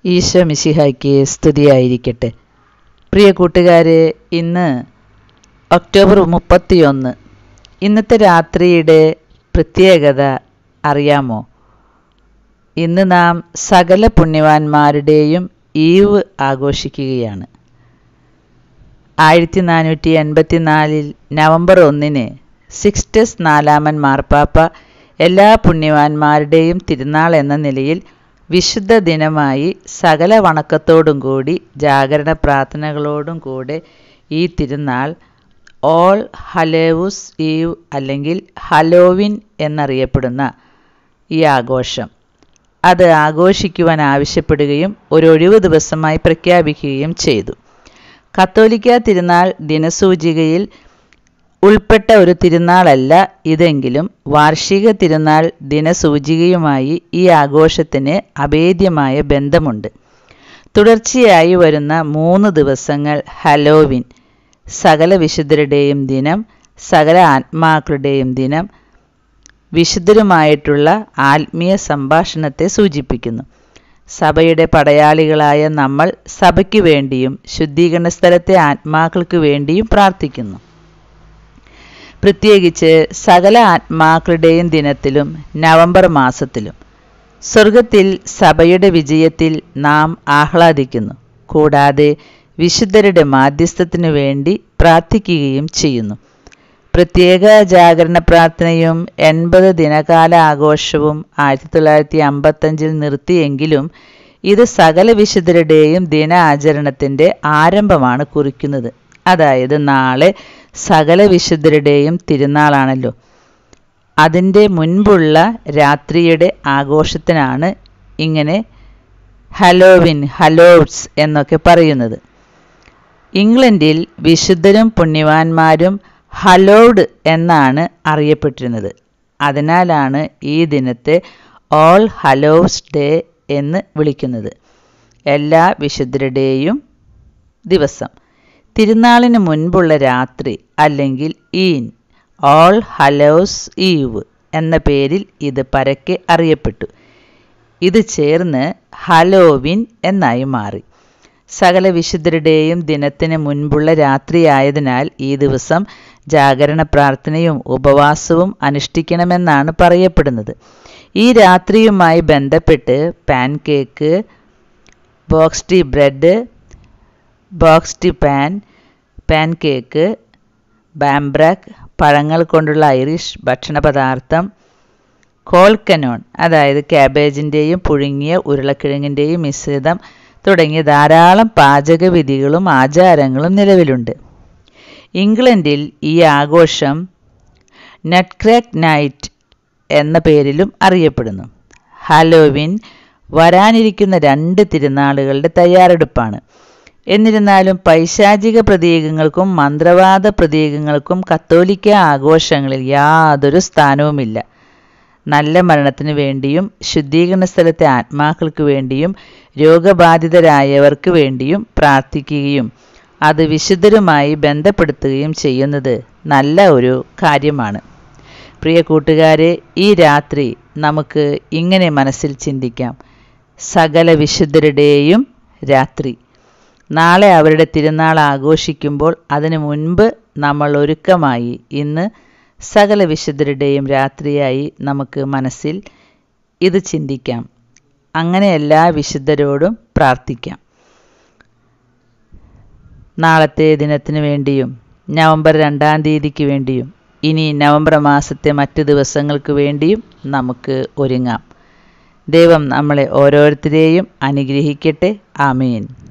ഈശോ മിശിഹായ്ക്ക് സ്തുതിയായിരിക്കട്ടെ പ്രിയ കൂട്ടുകാരെ ഇന്ന് ഒക്ടോബർ മുപ്പത്തിയൊന്ന് ഇന്നത്തെ രാത്രിയുടെ പ്രത്യേകത അറിയാമോ ഇന്ന് നാം സകല പുണ്യവാന്മാരുടെയും ഈവ് ആഘോഷിക്കുകയാണ് ആയിരത്തി നാനൂറ്റി എൺപത്തിനാലിൽ നവംബർ ഒന്നിന് സിക്സ്റ്റസ് നാലാമൻ മാർപ്പാപ്പ എല്ലാ പുണ്യവാന്മാരുടെയും തിരുനാൾ എന്ന നിലയിൽ വിശുദ്ധ ദിനമായി സകല വണക്കത്തോടും കൂടി ജാഗരണ പ്രാർത്ഥനകളോടും കൂടെ ഈ തിരുനാൾ ഓൾ ഹലേവുസ് ഈവ് അല്ലെങ്കിൽ ഹലോവിൻ എന്നറിയപ്പെടുന്ന ഈ ആഘോഷം അത് ആഘോഷിക്കുവാൻ ആവശ്യപ്പെടുകയും ഒരു ഒഴിവു ദിവസമായി പ്രഖ്യാപിക്കുകയും ചെയ്തു കത്തോലിക്ക തിരുനാൾ ദിനസൂചികയിൽ ഉൾപ്പെട്ട ഒരു തിരുനാളല്ല ഇതെങ്കിലും വാർഷിക തിരുനാൾ ദിനസൂചികയുമായി ഈ ആഘോഷത്തിന് അഭേദ്യമായ ബന്ധമുണ്ട് തുടർച്ചയായി വരുന്ന മൂന്ന് ദിവസങ്ങൾ ഹലോവിൻ സകല വിശുദ്ധരുടെയും ദിനം സകല ആത്മാക്കളുടെയും ദിനം വിശുദ്ധരുമായിട്ടുള്ള ആത്മീയ സംഭാഷണത്തെ സൂചിപ്പിക്കുന്നു സഭയുടെ പടയാളികളായ നമ്മൾ സഭയ്ക്ക് വേണ്ടിയും ശുദ്ധീകരണ സ്ഥലത്തെ ആത്മാക്കൾക്ക് വേണ്ടിയും പ്രാർത്ഥിക്കുന്നു പ്രത്യേകിച്ച് സകല ആത്മാക്കളുടെയും ദിനത്തിലും നവംബർ മാസത്തിലും സ്വർഗത്തിൽ സഭയുടെ വിജയത്തിൽ നാം ആഹ്ലാദിക്കുന്നു കൂടാതെ വിശുദ്ധരുടെ മാധ്യസ്ഥത്തിനു വേണ്ടി പ്രാർത്ഥിക്കുകയും ചെയ്യുന്നു പ്രത്യേക ജാഗരണ പ്രാർത്ഥനയും എൺപത് ദിനകാല ആഘോഷവും ആയിരത്തി തൊള്ളായിരത്തി അമ്പത്തഞ്ചിൽ നിർത്തിയെങ്കിലും ഇത് സകല വിശുദ്ധരുടെയും ദിന ആചരണത്തിൻ്റെ ആരംഭമാണ് കുറിക്കുന്നത് അതായത് നാളെ സകല വിശുദ്ധരുടെയും തിരുനാളാണല്ലോ അതിൻ്റെ മുൻപുള്ള രാത്രിയുടെ ആഘോഷത്തിനാണ് ഇങ്ങനെ ഹലോവിൻ ഹലോഡ്സ് എന്നൊക്കെ പറയുന്നത് ഇംഗ്ലണ്ടിൽ വിശുദ്ധരും പുണ്യവാന്മാരും ഹലോഡ് എന്നാണ് അറിയപ്പെട്ടിരുന്നത് അതിനാലാണ് ഈ ദിനത്തെ ഓൾ ഹലോസ് ഡേ എന്ന് വിളിക്കുന്നത് എല്ലാ വിശുദ്ധരുടെയും ദിവസം തിരുനാളിന് മുൻപുള്ള രാത്രി അല്ലെങ്കിൽ ഈൻ ഓൾ ഹലോസ് ഈവ് എന്ന പേരിൽ ഇത് പരക്കെ അറിയപ്പെട്ടു ഇത് ചേർന്ന് ഹലോവിൻ എന്നായി മാറി സകല വിശുദ്ധരുടെയും ദിനത്തിന് മുൻപുള്ള രാത്രിയായതിനാൽ ഈ ദിവസം ജാഗരണ പ്രാർത്ഥനയും ഉപവാസവും അനുഷ്ഠിക്കണമെന്നാണ് പറയപ്പെടുന്നത് ഈ രാത്രിയുമായി ബന്ധപ്പെട്ട് pancake boxty bread boxty pan pancake barmbrack പഴങ്ങൾ കൊണ്ടുള്ള ഐറിഷ് ഭക്ഷണ പദാർത്ഥം കോൾക്കനോൺ അതായത് ക്യാബേജിൻ്റെയും പുഴുങ്ങിയ ഉരുളക്കിഴങ്ങിൻ്റെയും മിശ്രിതം തുടങ്ങിയ ധാരാളം പാചകവിധികളും ആചാരങ്ങളും നിലവിലുണ്ട് ഇംഗ്ലണ്ടിൽ ഈ ആഘോഷം നട്ട്ക്രാക്ക് നൈറ്റ് എന്ന പേരിലും അറിയപ്പെടുന്നു ഹാലോവിൻ വരാനിരിക്കുന്ന രണ്ട് തിരുനാളുകളുടെ തയ്യാറെടുപ്പാണ് എന്നിരുന്നാലും പൈശാചിക പ്രതീകങ്ങൾക്കും മന്ത്രവാദ പ്രതീകങ്ങൾക്കും കത്തോലിക്ക ആഘോഷങ്ങളിൽ യാതൊരു സ്ഥാനവുമില്ല നല്ല മരണത്തിന് വേണ്ടിയും ശുദ്ധീകരണ സ്ഥലത്തെ ആത്മാക്കൾക്ക് വേണ്ടിയും രോഗബാധിതരായവർക്ക് വേണ്ടിയും പ്രാർത്ഥിക്കുകയും അത് വിശുദ്ധരുമായി ബന്ധപ്പെടുത്തുകയും ചെയ്യുന്നത് നല്ല ഒരു കാര്യമാണ് പ്രിയ കൂട്ടുകാരെ ഈ രാത്രി നമുക്ക് ഇങ്ങനെ മനസ്സിൽ ചിന്തിക്കാം സകല വിശുദ്ധരുടെയും രാത്രി നാളെ അവരുടെ തിരുനാൾ ആഘോഷിക്കുമ്പോൾ അതിനു മുൻപ് നമ്മൾ ഒരുക്കമായി ഇന്ന് സകല വിശുദ്ധരുടെയും രാത്രിയായി നമുക്ക് മനസ്സിൽ ഇത് ചിന്തിക്കാം അങ്ങനെ എല്ലാ വിശുദ്ധരോടും പ്രാർത്ഥിക്കാം നാളത്തെ ദിനത്തിന് വേണ്ടിയും നവംബർ രണ്ടാം തീയതിക്ക് വേണ്ടിയും ഇനി നവംബർ മാസത്തെ മറ്റ് ദിവസങ്ങൾക്ക് വേണ്ടിയും നമുക്ക് ഒരുങ്ങാം ദൈവം നമ്മളെ ഓരോരുത്തരെയും അനുഗ്രഹിക്കട്ടെ ആമീൻ